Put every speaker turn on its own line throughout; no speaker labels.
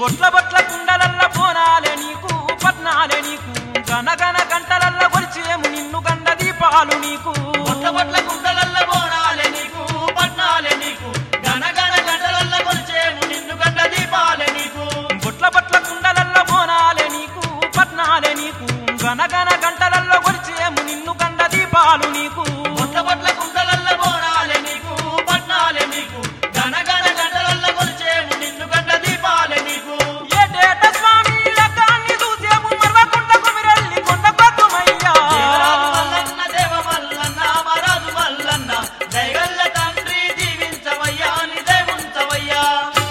బొట్ల బొట్ల కుండలల్ల పోనాలే నీకు పట్నాలే నీకు గనగన గంటలల్ల కొలిచేము నిన్ను గండ దీపాలు నీకు
బొట్ల బొట్ల కుండలల్ల బోనాలే నీకు పట్నాలే నీకు గనగన గంటలల్ల కొలిచేము నిన్ను గంట దీపాలే నీకు
బొట్ల బొట్ల కుండలల్ల పోనాలే నీకు పట్నాలే నీకు గనగన గంటలల్ల కొలిచేము నిన్ను గండ దీపాలు నీకు
బొట్ల బొట్ల కుండలల్ల బోనాలే నీకు పట్నాలే నీకు గనగన గంటలల్ల కొలిచేము నిన్ను గంట దీపాలే నీకు
ఏటేట స్వామి లగ్గాన్ని చూసేము మరవకుండ కుమిరెల్లి కొండ పద్దుమయ్యా
దేవరాజు మల్లన్న దేవ మల్లన్న మరాజు మల్లన్న దయగల్ల తండ్రి దీవించవయ్యా నిదేవుంచవయ్యా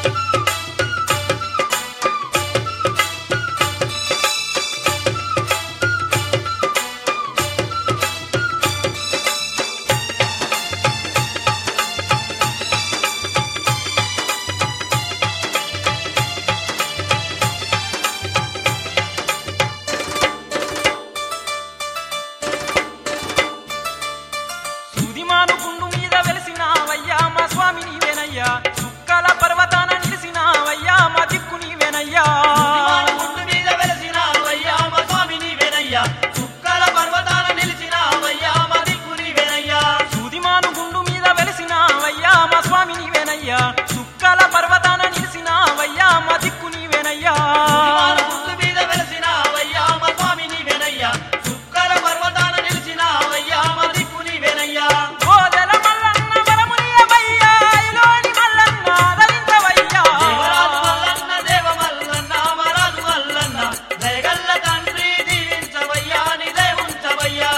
సూదిమాను గుండు మీద వెలిసినావయ్యా మా స్వామి నీవేనయ్యా చుక్కల పర్వతాన నిలిసినావయ్యా మా దిక్కు నీవేనయ్యా
విమాన గుండు మీద వెలసినావయ్యా మా స్వామి నీవేనయ్యా చుక్కల పర్వతాన నిలిచినావయ్యా మా దిక్కు నీవేనయ్యా
సూదిమాను గుండు మీద వెలిసినావయ్యా మా స్వామి నీవేనయ్యా చుక్కల పర్వతాన నిలిసినావయ్యా మా దిక్కు నీవేనయ్యా
విమాన గుండు మీద వెలసినావయ్యా మా స్వామి నీవేనయ్యా చుక్కల పర్వతాన నిలిచినావయ్యా మా దిక్కు నీవేనయ్యా
గోదెల మల్లన్న వరమునియవయ్యా ఇలోని మల్లన్న ధరించవయ్యా
దేవరాజు మల్లన్న దేవ మల్లన్న మరాజు మల్లన్న దయగల్ల తండ్రి దీవించవయ్యా నిదే ఉంచవయ్యా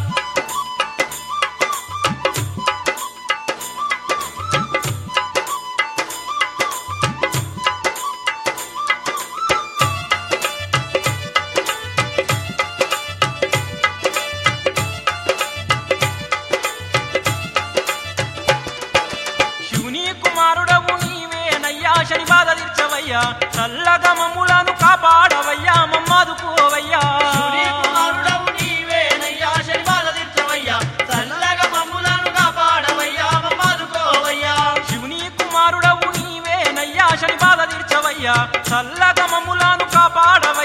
శివుని కుమారుడవు నీవేనయ్యా శని బాధ తీర్చవయ్యా చల్లగా మమ్ములను కాపాడవయ్యా మమ్మాదుకోవయ్యా
శివుని కుమారుడవు నీవేనయ్యా శనిబాల తీర్చవయ్యా చల్లగా మమ్ములను కాపాడవయ్యా మమ్మాదుకోవయ్యా
శివుని కుమారుడవు నీవేనయ్యా శని బాధ తీర్చవయ్యా చల్లగా మమ్ములను కాపాడవయ్యా